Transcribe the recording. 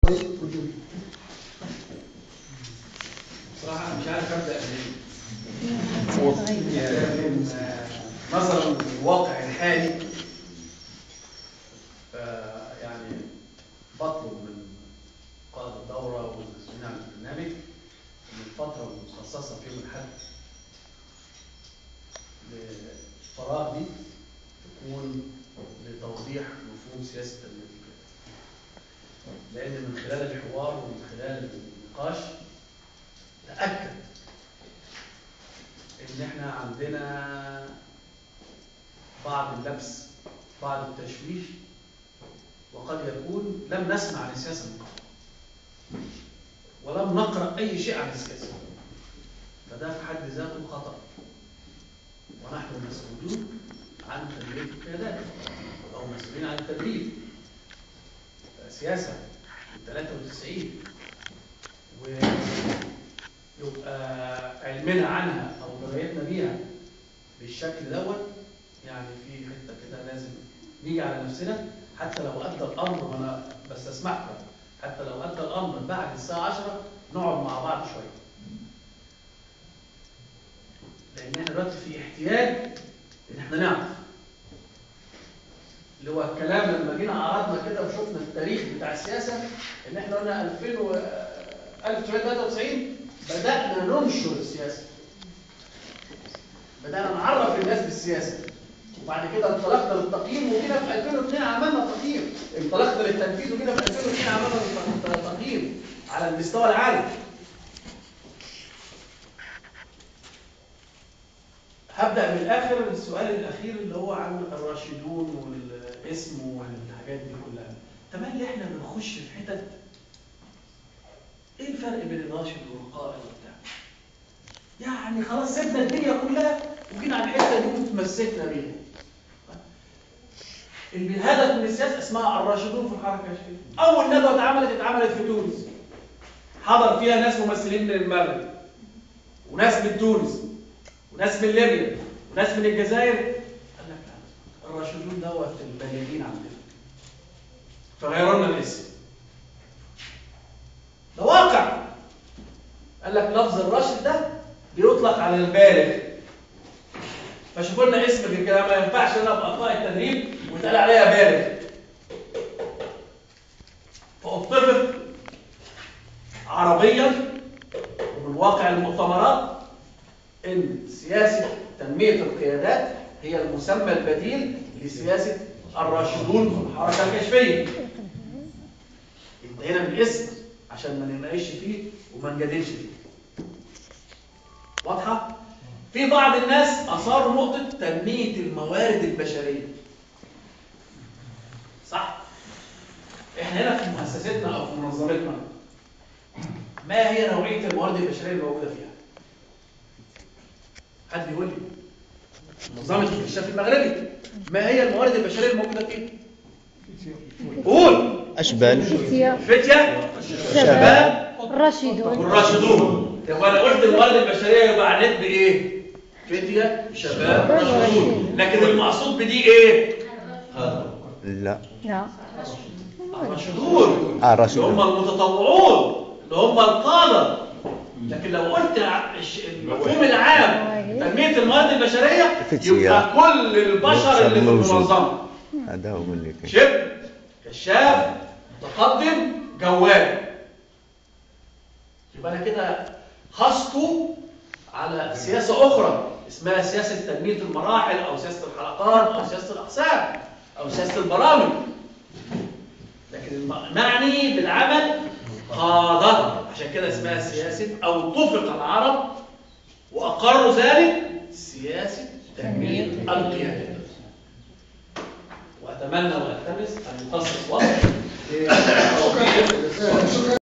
بصراحة أنا مش عارف أبدأ منين. يعني نظرا للواقع الحالي آه، يعني بطلب من قائد الدورة والمسؤولين عن البرنامج إن الفترة المخصصة في يوم الأحد للفراغ دي تكون لتوضيح مفهوم سياسة التنمية لأن من خلال الحوار ومن خلال النقاش تأكد إن إحنا عندنا بعض اللبس بعض التشويش وقد يكون لم نسمع عن السياسة من قبل ولم نقرأ أي شيء عن السياسة فده في حد ذاته خطأ ونحن مسؤولون عن تنمية القيادات أو مسؤولين عن التدريب سياسة من 93 ويبقى علمنا عنها أو درايتنا بيها بالشكل دوت يعني في حتة كده لازم نيجي على نفسنا حتى لو أدى الأمر وأنا بستسمحكم حتى لو أدى الأمر بعد الساعة 10 نقعد مع بعض شوية لأن احنا دلوقتي في احتياج إن احنا نعرف اللي هو الكلام لما جينا عرضنا كده وشفنا التاريخ بتاع السياسة إن احنا قلنا 2000 و 1993 بدأنا ننشر السياسة بدأنا نعرف الناس بالسياسة وبعد كده انطلقنا للتقييم وجينا في 2002 عملنا تقييم انطلقنا للتنفيذ وجينا في 2002 عملنا تقييم على المستوى العالي هبدأ من الآخر السؤال الأخير اللي هو عن الراشدون والاسم والحاجات دي كلها تمام احنا بنخش في حتت ايه الفرق بين الراشد والقائد وبتاع يعني خلاص سيبنا الدنيا كلها وجينا على الحته دي وتمسكنا بيها الهدف من السياسه اسمها الراشدون في الحركه الشريفه اول ندوه اتعملت اتعملت في تونس حضر فيها ناس ممثلين من المغرب وناس من تونس وناس من ليبيا وناس من الجزائر قال لك لا الراشدون دوت البالغين عندنا فغيروا لنا الاسم ده واقع قال لك لفظ الراشد ده بيطلق على البالغ فشوفوا لنا اسم كده ما ينفعش انا ابقى قائد تدريب ويتقال عليا بالغ فاتفق عربيا ومن واقع المؤتمرات ان سياسه تنميه القيادات هي المسمى البديل لسياسه الراشدون في الحركه الكشفيه انتهينا من الاسم عشان ما نناقش فيه وما نجادلش فيه واضحه في بعض الناس اثاروا نقطه تنميه الموارد البشريه صح احنا هنا في مؤسستنا او في منظمتنا ما هي نوعيه الموارد البشريه الموجوده فيها حد يقول لي منظمه الكشاف المغربي ما هي الموارد البشريه الموجوده فيها قول أشبال فتية شباب الراشدون والراشدون يبقى انا قلت الموارد البشريه يبقى عنيت بايه فتية شباب راشدون لكن المقصود بدي ايه لا لا الراشدون آه، اللي الراشدون. هم المتطوعون اللي هم القاده لكن لو قلت ع- الش- المفهوم العام تنميه الموارد البشريه فتية. يبقى كل البشر اللي في موجود. المنظمه هذا هو اللي كان شب كشاف متقدم جوال يبقى انا كده خصته على سياسه اخرى اسمها سياسه تنميه المراحل او سياسه الحلقات او سياسه الاقسام او سياسه البرامج لكن الم- معني بالعمل قاده عشان كده اسمها سياسه او اتفق العرب واقروا ذلك سياسه تنميه القيادات واتمنى والتمس ان يخصص وقت شكرا